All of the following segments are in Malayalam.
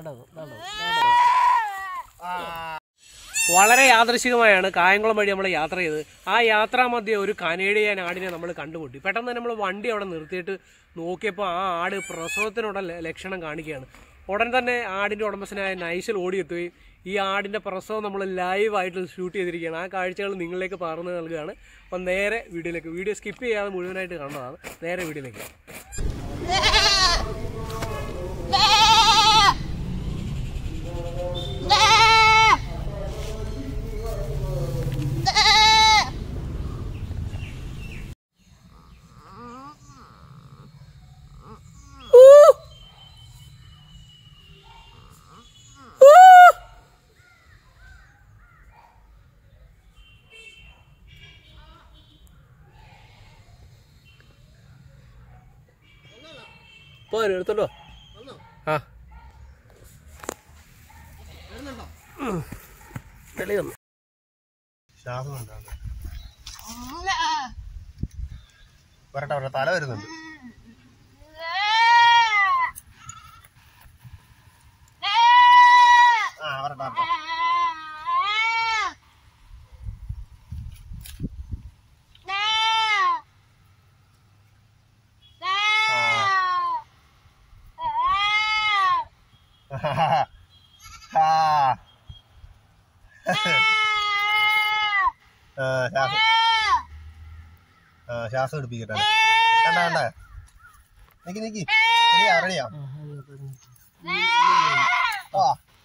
വളരെ യാദൃശികമായാണ് കായംകുളം വഴി നമ്മൾ യാത്ര ചെയ്തത് ആ യാത്രാ മധ്യേ ഒരു കനേഡിയൻ ആടിനെ നമ്മൾ കണ്ടുമുട്ടി പെട്ടെന്ന് തന്നെ നമ്മൾ വണ്ടി അവിടെ നിർത്തിയിട്ട് നോക്കിയപ്പോൾ ആ ആട് പ്രസവത്തിനുള്ള ല- ലക്ഷണം കാണിക്കുകയാണ് ഉടൻ തന്നെ ആടിന്റെ ഉടമസ്ഥനായ നൈസൽ ഓടിയെത്തുകയും ഈ ആടിന്റെ പ്രസവം നമ്മൾ ലൈവായിട്ട് ഷൂട്ട് ചെയ്തിരിക്കുകയാണ് ആ കാഴ്ചകൾ നിങ്ങളിലേക്ക് പകർന്നു നൽകുകയാണ് അപ്പം നേരെ വീഡിയോയിലേക്ക് വീഡിയോ സ്കിപ്പ് ചെയ്യാതെ മുഴുവനായിട്ട് കണ്ടതാണ് നേരെ വീഡിയോയിലേക്ക് പോരും എടുത്തോട്ടോ ആ തെളി തന്നു ശ്വാസം ഉണ്ടാവും വരട്ടെ വരട്ടെ തല വരുന്നുണ്ട് ആ വരട്ടെ വരട്ടെ ആ. ആ, ശ്വാസം ആ ശ്വാസം എടുപ്പിക്കട്ടെ കണ്ട കണ്ട നിക്ക് നിക്ക് റെഡിയാ റെഡിയാ ആ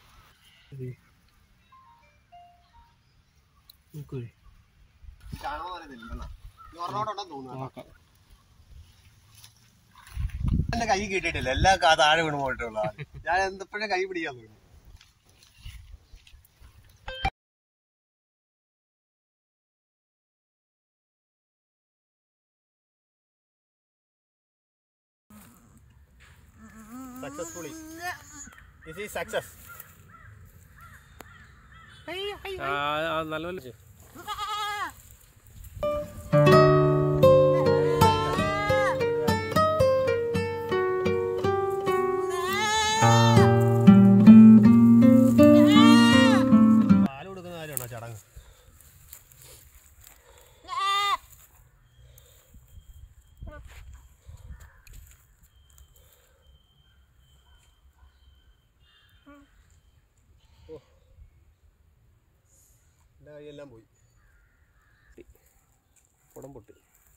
എന്റെ കൈ കിട്ടിയിട്ടില്ല എല്ലാ കാ താഴെ വീണ് പോയിട്ടുള്ള ഞാൻ എന്തപ്പോഴും കൈ പിടിക്കാൻ തോന്നി സക്സസ്ഫുള്ളി ദിസ് ഈസ് സക്സസ് നല്ലപോലെ ചെയ്യ്. പാല് കൊടുക്കുന്ന കാര്യമാണോ ചടങ്ങ് എൻ്റെ കൈയെല്ലാം പോയി കുടം പൊട്ടി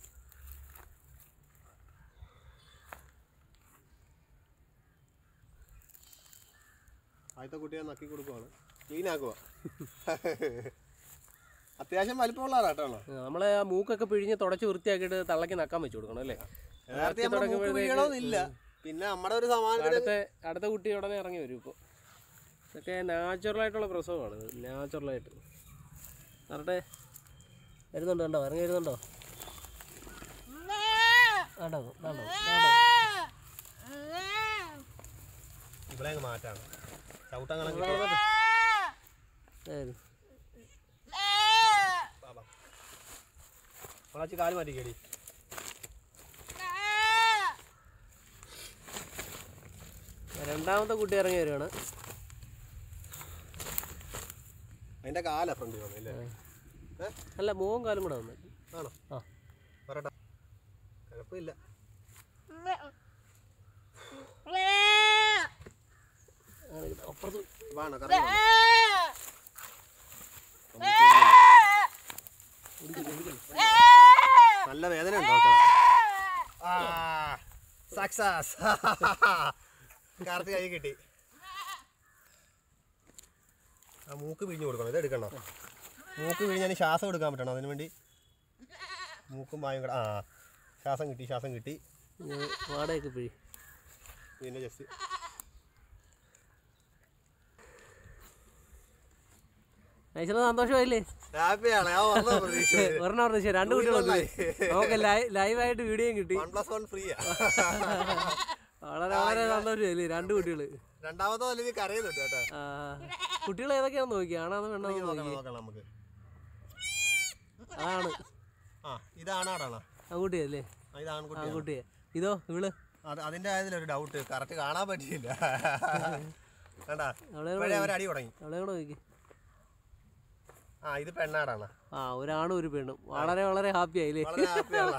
ആദ്യത്തെ കുട്ടിയെ നക്കി കൊടുക്കുവാണ് ക്ലീൻ ആക്കുക അത്യാവശ്യം വലിപ്പമുള്ള ആളാട്ടോ ആ, നമ്മളെ ആ മൂക്കൊക്കെ പിഴിഞ്ഞ് തുടച്ച് വൃത്തിയാക്കിയിട്ട് തള്ളക്ക് നക്കാൻ വെച്ച് കൊടുക്കണം അല്ലേ നേരത്തെ നമ്മൾ മൂക്ക് പിഴിയണമെന്നില്ല പിന്നെ നമ്മുടെ ഒരു സമാനത്തിന് അടുത്ത അടുത്ത കുട്ടി ഉടനെ ഇറങ്ങി വരും ഇപ്പോൾ ഇതൊക്കെ നാച്ചുറൽ ആയിട്ടുള്ള പ്രസവമാണ് നാച്ചുറലായിട്ട് വരട്ടെ വരുന്നുണ്ടോ കണ്ടോ ഇറങ്ങി വരുന്നുണ്ടോ കണ്ടോ കണ്ടോ കണ്ടോ ഇവിടെ അങ്ങ് മാറ്റാണ് ചവിട്ടങ്ങനെ ശരി. വളച്ച് കാല് മാറ്റിക്കേടി രണ്ടാമത്തെ കുട്ടി ഇറങ്ങി വരുവാണ് അതിന്റെ കാല ഫ്രണ്ട് വന്നില്ലേ ഏ? അല്ല മൂവും കാലും കൂടെ വന്നു ആണോ ആ പറയട്ടെ കുഴപ്പമില്ല അങ്ങനെ ഇത് അപ്പുറത്ത് വാണോ കറങ്ങി വാ. നല്ല വേദന ഉണ്ടോ സക്സസ് കാർത്ത് കൈ കിട്ടി ആ മൂക്ക് പിഴിഞ്ഞ് കൊടുക്കണം ഇത് എടുക്കണോ മൂക്ക് പിഴിഞ്ഞാൽ ശ്വാസം എടുക്കാൻ പറ്റണം അതിനു വേണ്ടി മൂക്കും വായും കൂടെ ആ ശ്വാസം കിട്ടി ശ്വാസം കിട്ടി ഇനി വാടകയൊക്കെ പിഴി പിന്നെ ജസ്റ്റ് നൈസിന് സന്തോഷമായില്ലേ ഹാപ്പിയാണ് ഞാൻ വന്ന പ്രതീക്ഷ ഒരെണ്ണം പറഞ്ഞു ശരി രണ്ട് കുട്ടികൾ നന്നായി. നമുക്ക് ലൈവായിട്ട് വീഡിയോയും കിട്ടി വൺ പ്ലസ് വൺ ഫ്രീയാ വളരെ വളരെ സന്തോഷമായില്ലേ രണ്ട് കുട്ടികൾ രണ്ടാമതോ അല്ലെങ്കിൽ കരയുന്നുണ്ട് കേട്ടോ കുട്ടികൾ ഏതൊക്കെയാണെന്ന് നോക്കി ആണാന്ന് വേണമെന്ന് നോക്കണം നോക്കി നോക്കണം നമുക്ക് അതാണ് ആ ഇതാണ് ആടാണോ ആൺകുട്ടിയല്ലേ ആ, ഇത് ആൺകുട്ടി ആൺകുട്ടിയെ ഇതോ ഇവള് അത് അതിന്റെ ആയതിലൊരു ഡൗട്ട് കറക്റ്റ് കാണാൻ പറ്റിയില്ല കണ്ടാ അവളെ ഇപ്പോഴേ അവർ അടി തുടങ്ങി അവളെ കൂടെ നോക്കി ആ ഇത് പെണ്ണാടാണ് ആ ഒരാണും ഒരു പെണ്ണും വളരെ വളരെ ഹാപ്പി ആയില്ലേ വളരെ ഹാപ്പിയാണ്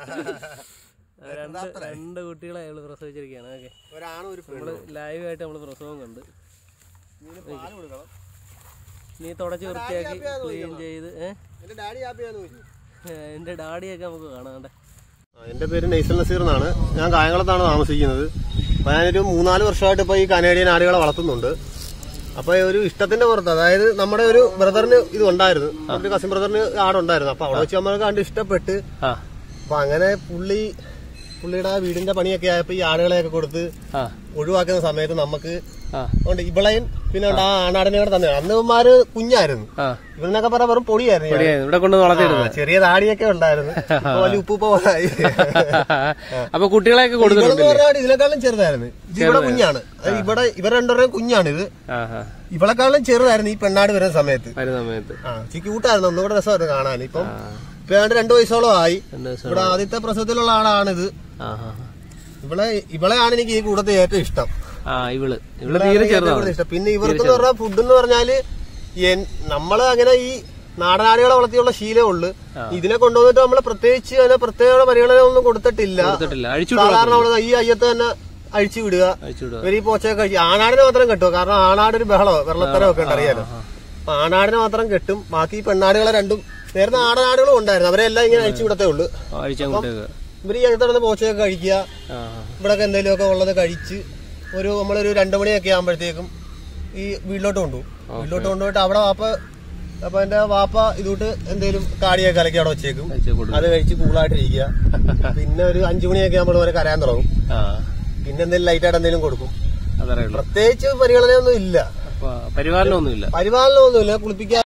രണ്ട് രണ്ട് കുട്ടികളെ അവള് പ്രസവിച്ചിരിക്കുകയാണ് ഓക്കെ ഒരാണും ഒരു നമ്മള് ലൈവായിട്ട് നമ്മള് പ്രസവം കണ്ട് ഇതിന് പാല് കൊടുക്കണം നീ തുടച്ച് വൃത്തിയാക്കി ക്ലീൻ ചെയ്ത് ഏഹ് എന്റെ ഡാഡി ഹാപ്പിയാന്ന് ചോദിച്ചു എന്റെ ഡാഡിയൊക്കെ നമുക്ക് കാണാം കണ്ടേ എന്റെ പേര് നൈസൽ നസീർ എന്നാണ് ഞാൻ കായംകുളത്താണ് താമസിക്കുന്നത് അപ്പൊ ഞാനൊരു മൂന്നാല് വർഷമായിട്ട് ഇപ്പൊ ഈ കനേഡിയൻ ആടുകളെ വളർത്തുന്നുണ്ട് അപ്പൊ ഒരു ഇഷ്ടത്തിന്റെ പുറത്ത് അതായത് നമ്മുടെ ഒരു ബ്രദറിന് ഇത് ഉണ്ടായിരുന്നു ഒരു കസിൻ ബ്രദറിന് ആടുണ്ടായിരുന്നു അപ്പൊ അവിടെ വെച്ച് നമ്മൾ കണ്ട് ഇഷ്ടപ്പെട്ട് ആ അപ്പൊ അങ്ങനെ പുള്ളി പുള്ളിയുടെ ആ വീടിന്റെ പണിയൊക്കെ ആയപ്പോ ഈ ആടുകളെയൊക്കെ കൊടുത്ത് ആ ഒഴിവാക്കുന്ന സമയത്ത് നമുക്ക് ആ ഉണ്ട് ഇവളെയും പിന്നെ ഉണ്ട് ആ ആണാടിനെ കൂടെ തന്നെ അന്ന് ഇവന്മാര് കുഞ്ഞായിരുന്നു ആ ഇവനൊക്കെ പറഞ്ഞ വെറും പൊടിയായിരുന്നു ഞാൻ. ഇവിടെ ഇവിടെ കൊണ്ട് വളർത്തിയിടുന്നത് ആ, ചെറിയ താടിയൊക്കെ ഉണ്ടായിരുന്നു ഇപ്പൊ വലിയ ഉപ്പൂപ്പ പോലായി അപ്പൊ കുട്ടികളെയൊക്കെ കൊടുത്തിട്ടുണ്ട് ഇവളെന്ന് പറഞ്ഞാൽ ഇതിനെക്കാളും ചെറുതായിരുന്നു ഇത് ഇവിടെ കുഞ്ഞാണ് അത് ഇവിടെ ഇവർ രണ്ടുപേരും കുഞ്ഞാണ് ഇത് ആ ആ ഇവളെക്കാളും ചെറുതായിരുന്നു ഈ പെണ്ണാട് വരുന്ന സമയത്ത് വരുന്ന സമയത്ത് ആ ഇച്ചിരി ക്യൂട്ടായിരുന്നു ഒന്നുകൂടെ രസമായിരുന്നു കാണാൻ ഇപ്പം ഇപ്പൊ ഏതാണ്ട് രണ്ടു വയസ്സോളം ആയി രണ്ട് ദിവസം ഇവിടെ ആദ്യത്തെ പ്രസവത്തിലുള്ള ആളാണിത് ആ ആ ഇവളെ ഇവളെയാണ് എനിക്ക് ഈ കൂട്ടത്തിൽ ഏറ്റവും ഇഷ്ടം ആ ഇവള് ഇവള് തീരെ ഏറ്റവും ചെറുതാണ് കൂടുതൽ ഇഷ്ടം പിന്നെ ഇവർക്ക് എന്ന് പറഞ്ഞാൽ ഫുഡ് എന്ന് പറഞ്ഞാല് എൻ- നമ്മള് അങ്ങനെ ഈ നാടനാടുകളെ വളർത്തിയുള്ള ശീലമേ ഉള്ളു ഇതിനെ കൊണ്ടുവന്നിട്ട് നമ്മള് പ്രത്യേകിച്ച് അതിനെ പ്രത്യേക പരിഗണന ഒന്നും കൊടുത്തിട്ടില്ല കൊടുത്തിട്ടില്ല അഴിച്ചു സാധാരണ അവിടെ ഈ അയ്യത്ത് തന്നെ അഴിച്ചു വിടുക അഴിച്ചു വിടുക ഇവർ ഈ പോച്ചയൊക്കെ കഴിച്ചു ആണാടിനെ മാത്രം കെട്ടുക കാരണം ആണാട് ഒരു ബഹളമോ വെള്ളത്തരമൊക്കെ ഉണ്ട് അറിയാലോ അപ്പൊ ആണാടിനെ മാത്രം കെട്ടും ബാക്കി ഈ പെണ്ണാടുകളെ രണ്ടും നേരത്തെ ആടനാടുകളും ഉണ്ടായിരുന്നു അവരെല്ലാം ഇങ്ങനെ അഴിച്ചു വിടത്തേ ഉള്ളൂ അഴിച്ചാൻ കുട്ടിയൊക്കെ ഇവർ ഈ അകത്ത് നടന്ന് പോച്ചയൊക്കെ കഴിക്കുക ആ ഇവിടെയൊക്കെ എന്തെങ്കിലുമൊക്കെ ഉള്ളത് കഴിച്ച് ഒരു നമ്മളൊരു രണ്ടു മണിയൊക്കെ ആകുമ്പോഴത്തേക്കും ഈ വീട്ടിലോട്ട് കൊണ്ടുപോകും വീട്ടിലോട്ട് കൊണ്ടുപോയിട്ട് അവിടെ വാപ്പ അപ്പൊ എന്റെ വാപ്പ ഇതോട്ട് എന്തെങ്കിലും കാടിയൊക്കെ കലക്കി അവിടെ വെച്ചേക്കും അഴിച്ചു കൊടുക്കും അത് കഴിച്ച് കൂളായിട്ടിരിക്കുക പിന്നെ ഒരു അഞ്ചു മണിയൊക്കെ ആകുമ്പോൾ വരെ കരയാൻ തുടങ്ങും ആ പിന്നെ എന്തെങ്കിലും ലൈറ്റായിട്ട് എന്തെങ്കിലും കൊടുക്കും അതറിയ ഉള്ളു പ്രത്യേകിച്ച് പരിഗണനയൊന്നും ഇല്ല അപ്പൊ പരിപാലനമൊന്നുമില്ല പരിപാലനമൊന്നുമില്ല കുളിപ്പിക്കാൻ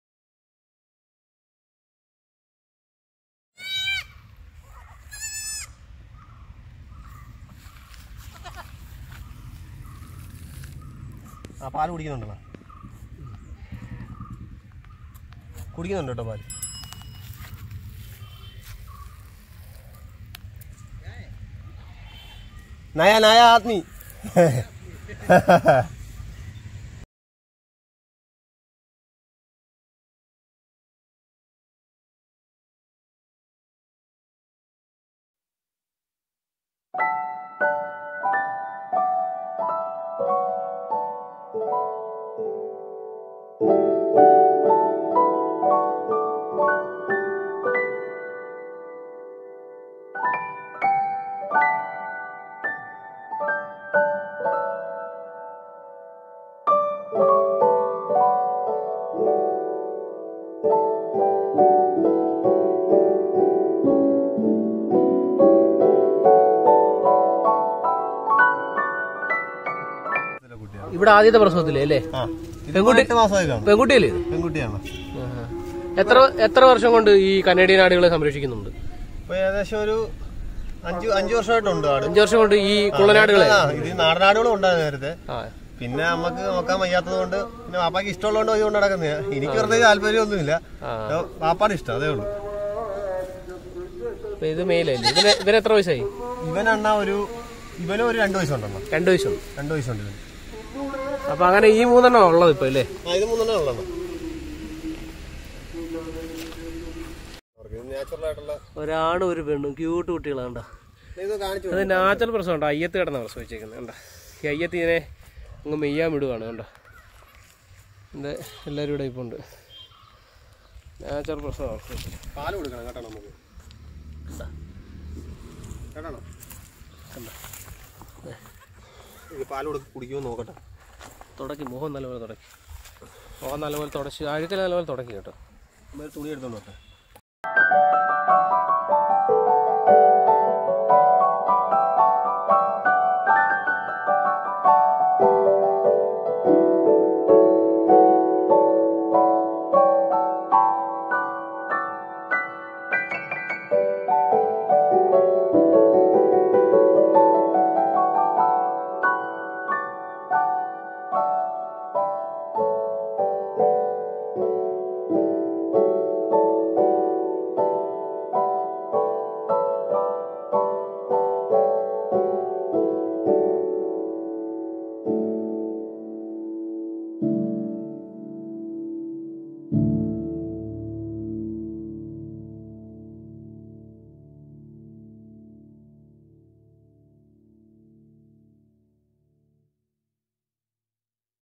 ആ പാല് കുടിക്കുന്നുണ്ടല്ലോ കുടിക്കുന്നുണ്ട് കേട്ടോ പാല് നയ നയ ആത്മി ഇവിടെ ആദ്യത്തെ പ്രസവത്തിലേ അല്ലേ ആ ഇത് എട്ട് മാസമായി കാണും പെൺകുട്ടിയല്ലേ ഇത്? പെൺകുട്ടിയാണ് ആഹാ. എത്ര എത്ര വർഷം കൊണ്ട് ഈ കനേഡിയൻ ആടുകളെ സംരക്ഷിക്കുന്നുണ്ട് ഇപ്പൊ ഏകദേശം ഒരു അഞ്ചു അഞ്ചു വർഷമായിട്ടുണ്ട് ആട് അഞ്ചു വർഷം കൊണ്ട് ഈ കുള്ളനാടുകളെ ആ, ഇത് നാടനാടുകളും ഉണ്ടായിരുന്നു നേരത്തെ ആ പിന്നെ നമുക്ക് നോക്കാൻ വയ്യാത്തത് കൊണ്ട് പിന്നെ വാപ്പാക്ക് ഇഷ്ടമുള്ളതുകൊണ്ട് പോയി കൊണ്ട് നടക്കുന്നതാ എനിക്ക് വെറുതെ താല്പര്യമൊന്നുമില്ല ആ. വാപ്പാട് ഇഷ്ടം അതേ ഉള്ളൂ അപ്പൊ ഇത് മെയിലല്ലേ ഇതിന് ഇതിന് എത്ര വയസ്സായി ഇവനെണ്ണ ഒരു ഇവനും ഒരു രണ്ടു വയസ്സുണ്ടെണ്ണ രണ്ടു വയസ്സുണ്ട് രണ്ടു വയസ്സുണ്ട് ഇവന് അപ്പൊ അങ്ങനെ ഈ മൂന്നെണ്ണം ഉള്ളത് ഇപ്പൊ അല്ലേ ആ ഇത് മൂന്നെണ്ണ ഉള്ളെണ്ണ നാച്ചുറൽ ആയിട്ടുള്ള ഒരാണും ഒരു പെണ്ണും ക്യൂട്ട് കുട്ടികളാണ്ട ഇത് കാണിച്ചു അത് നാച്ചുറൽ പ്രസവം ഉണ്ടോ അയ്യത്ത് കിടന്ന പ്രസവിച്ചേക്കുന്നത് കണ്ട ഈ അയ്യത്ത് ഇതിനെ അങ്ങ് മെയ്യാൻ വിടുവാണ് കണ്ടോ എൻ്റെ എല്ലാവരും ഇവിടെ ഇപ്പോൾ ഉണ്ട് നാച്ചുറൽ പ്രസവം പാല് കൊടുക്കണം കേട്ടോ നമുക്ക് കേട്ടോ ഇത് പാല് കൊടു കുടിക്കുമോ നോക്കട്ടെ തുടക്കി മുഖം നല്ലപോലെ തുടക്കി മുഖം നല്ലപോലെ തുടച്ച് അഴുക്കൽ നല്ലപോലെ തുടക്കി കേട്ടോ ഒരു തുണി എടുത്തോണ്ട് നോട്ടെ